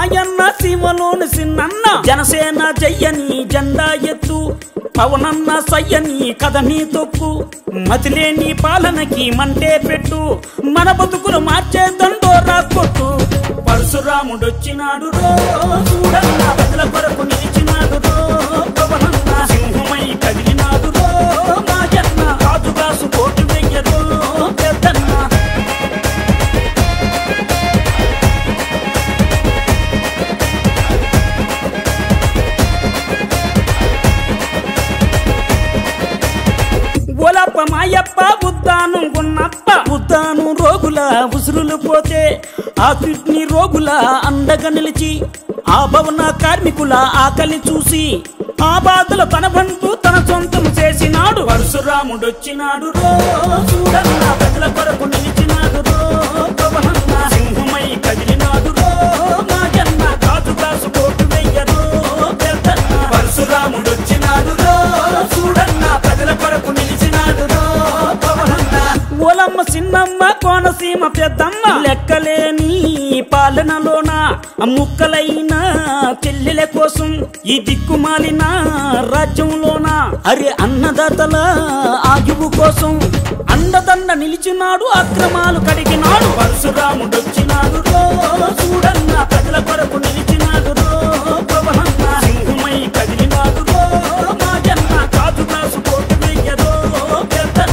మాయన్న సీమలోని సిన్నన్న జనసేన జయ్యని జెండా ఎత్తు పవనన్న సయ్యని కథని తొక్కు మతిలేని పాలనకి మంటే పెట్టు మన బతుకులు మార్చే దండోరా కొట్టు పరశురాముడొచ్చినాడు రో చూడన్న ప్రజల కొరకు నిలిచినాడు రో పవనన్న సింహమై కదిలినాడు రో మాయన్న రాజుగాసు కోటి వెయ్యరు పెద్దన్న ఓలప్ప మాయప్ప ఉద్దానం ఉన్నప్ప ఉద్దానం రోగుల ఉసురులు పోతే ఆ కిడ్నీ రోగుల అండగా నిలిచి ఆ భవన కార్మికుల ఆకలి చూసి ఆ బాధలు తన బంధు తన సొంతం చేసినాడు పరశురాముడొచ్చినాడు రో చూడన్న ప్రజల కొరకు నిలిచినాడు రో పవనన్న సింహమై కదిలినాడు రో మాయన్న కాజు కాసు కోటు వెయ్యరు పెద్దన్న పరశురాముడొచ్చినాడు రో చూడన్న ప్రజల కొరకు నిలిచినాడు రో పవనన్న ఓలమ్మ చిన్నమ్మ కోనసీమ పెద్దమ్మ లెక్కలేని పాలనలోన ముక్కలైన చెల్లెల కోసం ఈ దిక్కుమాలిన రాజ్యంలోన అరే అన్నదాతల ఆయువు కోసం అండదండ నిలిచినాడు అక్రమాలు కడిగినాడు పరశురాముడొచ్చినాడు రో చూడన్న ప్రజల కొరకు నిలిచినాడు రో పవనన్న సింహమై కదిలినాడు రో మాజన్న కాజు కాసు కోటు వెయ్యరో పెద్దన్న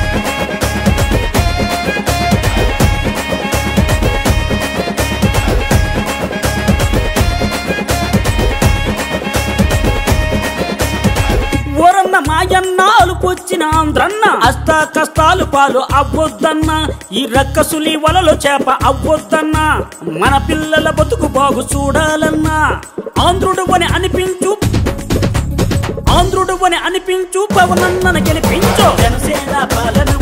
ఓరన్న మాయన్న అలుపొచ్చిన ఆంధ్రన్న అష్ట కష్టాలు పాలు అవ్వొద్దన్న ఈ రక్కసులి వలలో చేప అవ్వొద్దన్న మన పిల్లల బతుకు బాగు చూడాలన్నా ఆంధ్రుడు అని అనిపించు ఆంధ్రుడు అని అనిపించు పవనన్నను గెలిపించు జనసేన పాలన